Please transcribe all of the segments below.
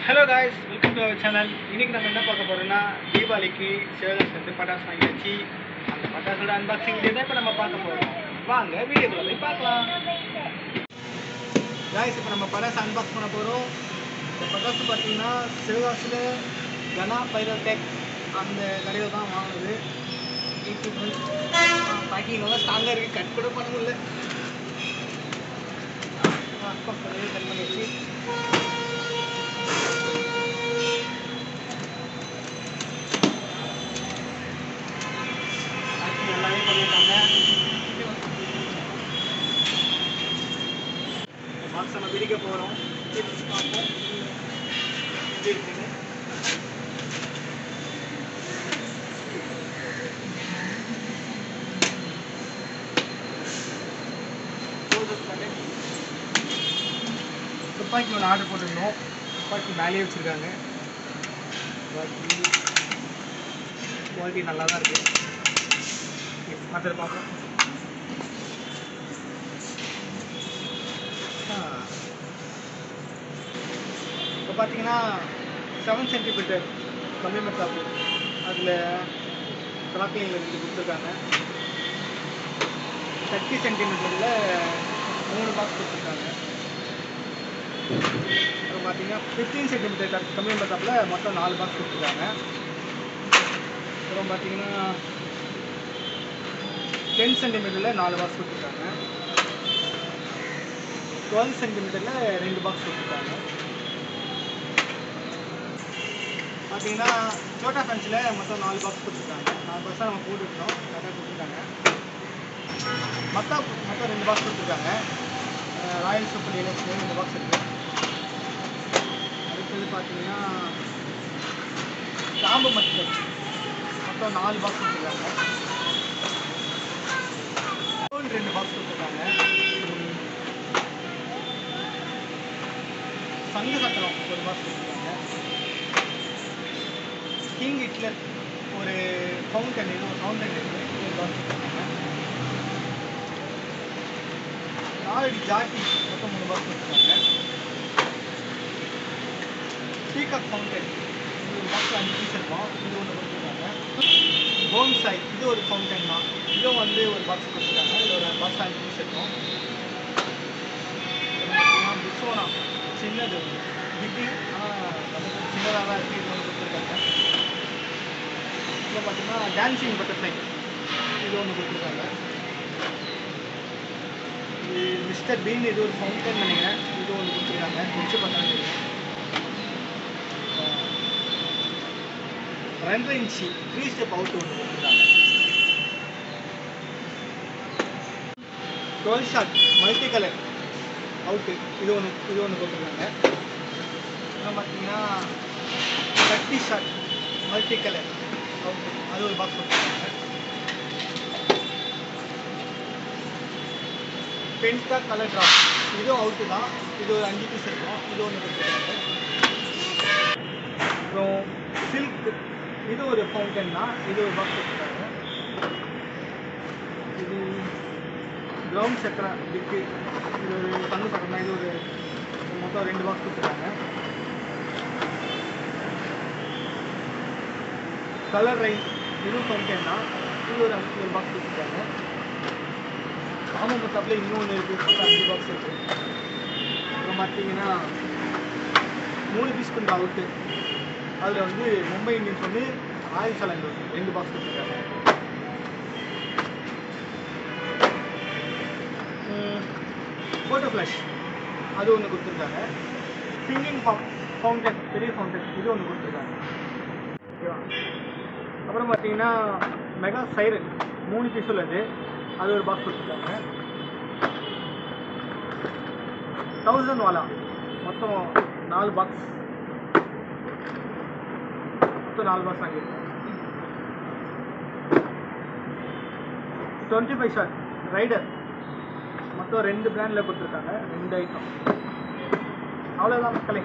Hello guys welcome to our channel இன்னைக்கு நம்ம என்ன பார்க்க போறோம்னா தீபாவளிக்கு சேலம் வந்து பட்டாசு வாங்கியாச்சு அந்த பட்டாசோட அன்பாக்சிங் தான் இப்போ நம்ம பார்க்க போறோம் வாங்க வீடியோக்குள்ள போய் பார்க்கலாம் காய்ஸ் இப்போ நம்ம பட்டாசு அன்பாக்ஸ் பண்ண போகிறோம் இந்த பட்டாசு பார்த்தீங்கன்னா சிவகாசியில் கனா பைரோடெக் அந்த கடையில் தான் வாங்குனது பேக்கிங் நல்லா ஸ்ட்ராங்காக இருக்குது கட் கூட பண்ண முடியல அன்பாக்ஸ் பண்ணி கட் பண்ணியாச்சு ஆக்சுவலி எல்லாமே பண்ணியிருக்காங்க பாக்ஸ் நம்ம பிரிக்க போகிறோம் பார்ப்போம் எப்படி இருக்குன்னு துப்பாக்கி ஒன்று ஆர்டர் போட்டிருந்தோம் துப்பாக்கி மேலேயே வச்சுருக்காங்க துப்பாக்கி குவாலிட்டி நல்லா தான் இருக்குது மற்றது பார்ப்போம் இப்போ பார்த்தீங்கன்னா செவன் சென்டிமீட்டர் கம்மி மெத்தாப்பு அதில் கிராக்கிங் ரெண்டு கொடுத்துருக்காங்க தேர்ட்டி சென்டிமீட்டரில் மூணு பாக்ஸ் கொடுத்துருக்காங்க அப்புறம் பார்த்தீங்கன்னா ஃபிஃப்டீன் சென்டிமீட்டர் கம்மி மெத்தாப்பில் மொத்தம் நாலு பாக்ஸ் கொடுத்துருக்காங்க அப்புறம் பார்த்தீங்கன்னா டென் சென்டிமீட்டரில் நாலு பாக்ஸ் கொடுத்துருக்காங்க டுவெல் சென்டிமீட்டரில் ரெண்டு பாக்ஸ் கொடுத்துருக்காங்க பார்த்தீங்கன்னா சோட்டா ஃபேன்ஸில் மொத்தம் நாலு பாக்ஸ் கொடுத்துருக்காங்க நாலு பாக்ஸ் தான் நம்ம போட்டுருக்கோம் கரெக்டாக கொடுத்துருக்காங்க மொத்தம் மொத்தம் ரெண்டு பாக்ஸ் கொடுத்துருக்காங்க அஹ் ராயல் சூப்பர் டீலக்ஸ் ரெண்டு பாக்ஸ் இருக்குது அடுத்தது பார்த்தீங்கன்னா காம்பு மட்டல் மொத்தம் நாலு பாக்ஸ் கொடுத்துருக்காங்க ஃபோன் ரெண்டு பாக்ஸ் கொடுத்துருக்காங்க ம். சங்கு சக்கரம் ஒரு பாக்ஸ் கொடுத்துருக்காங்க கிங் ஹிட்லர் ஒரு ஃபவுண்டன் இது ஒரு ஃபவுண்டன் இருக்குது ஒரு பாக்ஸ் கொடுத்துருக்காங்க நாலடி ஜாக்கி மொத்தம் மூணு பாக்ஸ் கொடுத்துருக்காங்க பீகாக் ஃபவுண்டன் இது ஒரு பாக்ஸ் அஞ்சு பீஸ் இருக்கும் இது ஒன்று கொடுத்துருக்காங்க போன்சாய் இது ஒரு ஃபவுண்டன் தான் இதுவும் வந்து ஒரு பாக்ஸ் கொடுத்துருக்காங்க இது ஒரு பாக்ஸ் அஞ்சு பீஸ் இருக்கும் புசோனா சின்னது பிக்கு ஆனால் நமக்கு சின்னதாக தான் இருக்குது இது ஒன்று கொடுத்துருக்காங்க இதில் பார்த்தீங்கன்னா டான்சிங் பட்டர்ஃப்ளை இது ஒன்று கொடுத்துருக்காங்க இது மிஸ்டர் பீன் இது ஒரு ஃபவுண்டன் நினைக்கிறேன் இது ஒன்று கொடுத்துருக்காங்க முடிச்சு பார்த்தாங்க தெரியும் ரெண்டரை இன்ச்சு த்ரீ ஸ்டெப் அவுட் ஒன்று கொடுத்துருக்காங்க twelve shot multi colour out இது ஒன்று இது ஒன்று கொடுத்துருக்காங்க அப்புறம் பார்த்தீங்கன்னா thirty shot multi colour out அது ஒரு பாக்ஸ் கொடுத்துருக்காங்க பென்டா கலர் ட்ராப் இதுவும் அவுட்டு தான் இது ஒரு அஞ்சு பீஸ் இருக்கும் இது ஒன்று கொடுத்துருக்காங்க அப்புறம் சில்க் இது ஒரு ஃபவுண்டன் தான் இது ஒரு பாக்ஸ் கொடுத்துருக்காங்க இது ப்ரௌன் சக்கரா பிக்கு இது ஒரு தங்க சக்கரம் இது ஒரு மொத்தம் ரெண்டு பாக்ஸ் கொடுத்துருக்காங்க கலர் ரைஸ் இதுவும் ஃபவுண்டன் தான் இது ஒரு அஞ்சு ஒரு பாக்ஸ் கொடுத்துருக்காங்க காமன் பத்தாப்பில் இன்னொன்று இருக்குது மொத்தம் அஞ்சு பாக்ஸ் இருக்குது அப்புறம் பார்த்தீங்கன்னா மூணு பீஸ் கொண்ட அவுட்டு அதில் வந்து மும்பை இந்தியன்ஸ் வந்து ஆயுஷ் சலங்கர் ரெண்டு பாக்ஸ் கொடுத்துருக்காங்க ஃபோட்டோ ஃப்ளாஷ் அது ஒன்று கொடுத்துருக்காங்க சிங்கிங் ஃபவுண்டன் பெரிய ஃபவுண்டன் இது ஒன்று கொடுத்துருக்காங்க ஓகேவா அப்புறம் பார்த்தீங்கன்னா மெகா சைரன் மூணு பீஸ் உள்ளது அது ஒரு பாக்ஸ் கொடுத்துருக்காங்க தௌசண்ட் வாலா மொத்தம் நாலு பாக்ஸ் மொத்தம் நாலு பாக்ஸ் வாங்கியிருக்கோம் டுவெண்ட்டி ஃபைவ் ஷாட் ரைடர் மொத்தம் ரெண்டு பிராண்டில் கொடுத்துருக்காங்க ரெண்டு ஐட்டம் அவ்வளோதான் மக்களே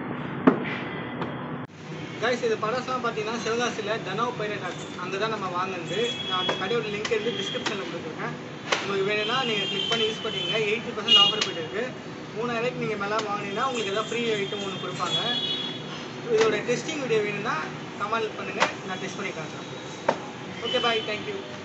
கைஸ் இது படம்லாம் பார்த்தீங்கன்னா சிவகாசியில் தனோ பைரட் ஆர்ட் அங்கே தான் நம்ம வாங்கினது நான் அந்த கடையோட லிங்க் எடுத்து டிஸ்கிரிப்ஷனில் கொடுத்துருக்கேன் உங்களுக்கு வேணும்னா நீங்கள் கிளிக் பண்ணி யூஸ் பண்ணிங்க எயிட்டி பர்சன்ட் ஆஃபர் போயிட்டு இருக்கு மூணாயிரூவாய்க்கு நீங்கள் மேலே வாங்கினீங்கன்னா உங்களுக்கு ஏதாவது ஃப்ரீ ஐட்டம் ஒன்று கொடுப்பாங்க இதோட டெஸ்டிங் வீடியோ வேணும்னா கமெண்ட் பண்ணுங்கள் நான் டெஸ்ட் பண்ணி காட்டுறேன் ஓகே பாய் தேங்க்யூ